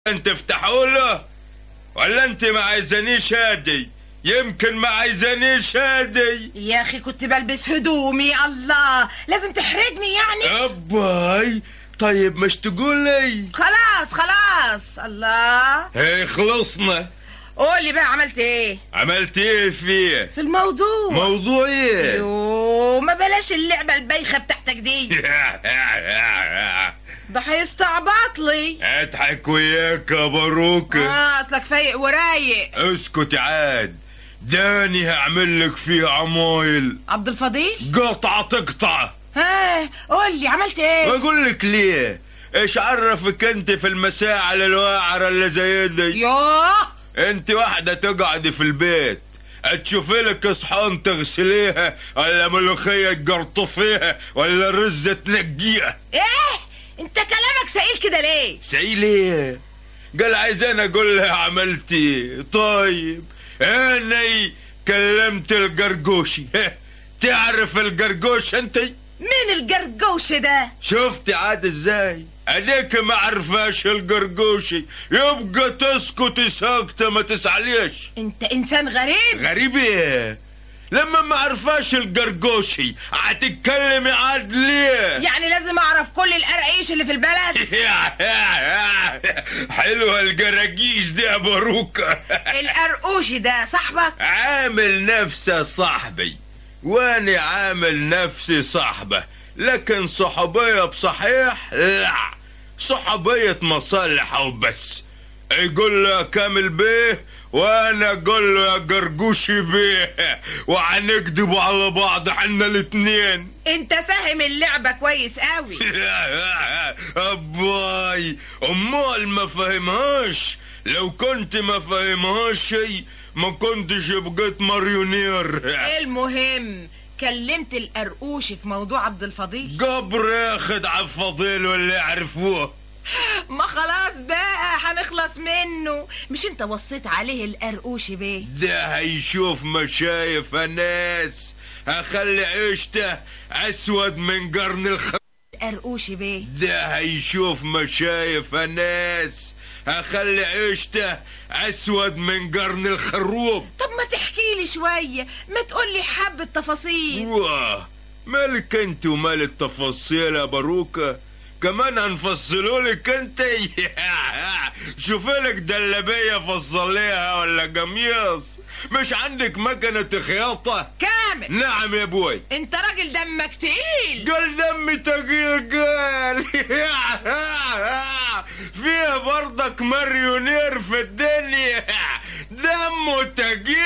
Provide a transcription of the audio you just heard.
انت افتحوا له ولا انت ما عايزانيش هادي يمكن ما عايزانيش هادي يا اخي كنت بلبس هدومي الله لازم تحرجني يعني اباي طيب مش تقول لي خلاص خلاص الله هي خلصنا قول بقى عملت ايه عملت ايه فيه في الموضوع موضوع ايه يو ما بلاش اللعبة البايخة بتاعتك دي ده هيستعبط لي اضحك وياك يا باروكة اه اصلك فايق ورايق اسكت عاد داني هعمل لك فيه عمايل عبد الفضيل قطعة تقطع ها قول لي عملت ايه بقول لك ليه ايش عرفك انت في المساعي الواعرة اللي زي دي يوه انت واحدة تقعدي في البيت تشوفي لك صحون تغسليها ولا ملوخية تقرطفيها ولا رز تنقيها ايه انت كلامك سئيل كده ليه سعيل ايه قال عايزين اقول لها عملتي طيب اني كلمت القرقوشي تعرف القرقوش انت مين الجرجوش ده شفتي عاد ازاي اديك ما عرفاش القرقوشي يبقى تسكتي ساكتة ما تسعليش انت انسان غريب غريب ايه لما ما عرفاش القرقوشي هتتكلمي عاد ليه يعني لازم اعرف كل القراقيش اللي في البلد حلوة الجراجيش دي يا باروكة القرقوشي ده صاحبك عامل نفسه صاحبي وانا عامل نفسي صاحبه لكن صحوبية بصحيح لا صحوبية مصالح وبس يقول له كامل بيه وانا اقول له يا قرقوشي بيه وهنكدبوا على بعض احنا الاتنين انت فاهم اللعبة كويس قوي اباي امال ما فهمهاش لو كنت ما فهمهاش شي ما كنتش بقيت ماريونير المهم كلمت القرقوشي في موضوع عبد الفضيل قبر ياخد على الفضيل واللي يعرفوه ما خلاص بقى هنخلص منه مش انت وصيت عليه القرقوشي بيه ده هيشوف مشايف ناس هخلي عيشته اسود من قرن الخ القرقوشي بيه ده هيشوف مشايف ناس هخلي عيشته اسود من قرن الخروب طب ما تحكي لي شوية ما تقول لي حبة تفاصيل واه مالك انت ومال التفاصيل يا باروكة كمان هنفصلوا لك انت شوف لك دلبية فصليها ولا قميص مش عندك مكنة خياطة كامل نعم يا بوي انت راجل دمك تقيل قال دمي تقيل قال فيها برضك ماريونير في الدنيا دمه تقيل